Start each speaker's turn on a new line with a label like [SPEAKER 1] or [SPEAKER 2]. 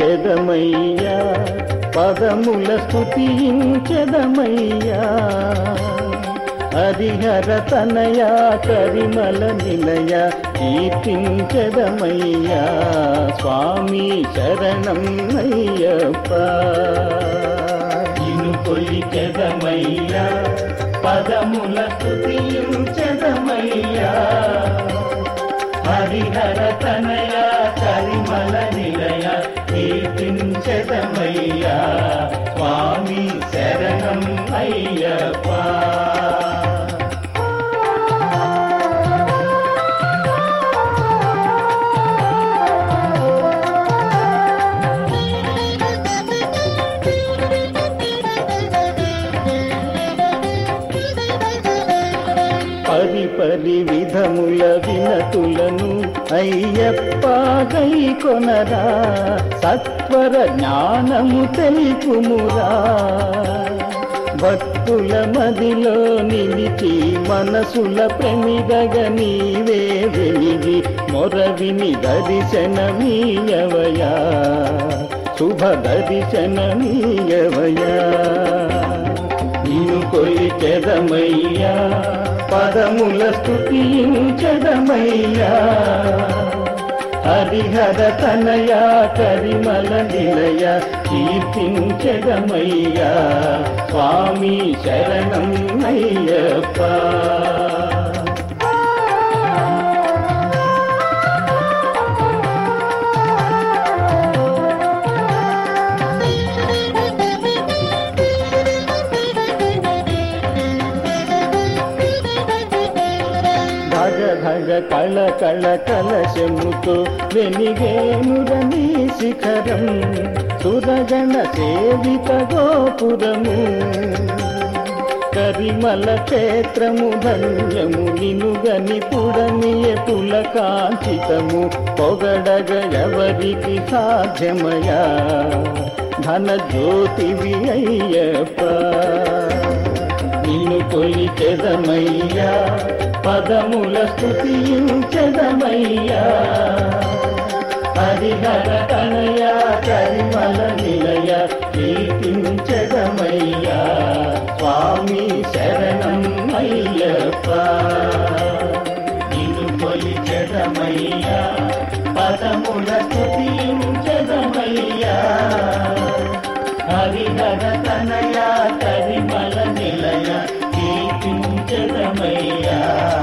[SPEAKER 1] కొలిచెదమయ్యా పదముల స్తుతించెదమయ్యా హరిహర తనయ కరిమల నిలయ కీర్తించెదమయ్యా స్వామి శరణం అయ్యప్ప ఇను కొలిచెదమయ్యా పదముల స్తుతించెదమయ్యా హరిహర తనయ కరిమల నిలయ కీర్తించదమయ్యా స్వామి శరణం అయ్యప్ప పరి పరి విధముల వినతులను అయ్యప్ప గై కొనరా సత్వర జ్ఞానము తెలుపుమురా భక్తుల మదిలో నిలిచి మనసుల ప్రమిదగ నీవే వెలిగి మొరవిని దర్శనమీయవయా శుభ దర్శనమీయవయా నిన్ను కొలిచెదమయ్యా పదముల స్తుతించదమయ్యా హరిహర తనయ కరిమల నిలయ కీర్తించదమయ్యా స్వామి శరణం అయ్యప్ప ధగ ధగ కళ కళ కలశముతో వెనిగేనురని శిఖరం సురగణ సేవిత గోపురము కరిమల క్షేత్రము ధన్యము నినుగని పుడనియ పులకాంచితము పొగడగ ఎవరికి సాధ్యమయా ధన జ్యోతివి అయ్యప్ప నిన్ను కొలిచెదమయ్యా పదముల స్తుతించెదమయ్యా హరిహర తనయ కరిమల నిలయ కీర్తించెదమయ్యా స్వామి శరణం అయ్యప్ప నిన్ను కొలిచెదమయ్యా పదముల స్తుతించెదమయ్యా హరిహర తనయ కరిమల నిలయ కీర్తించదమయ్యా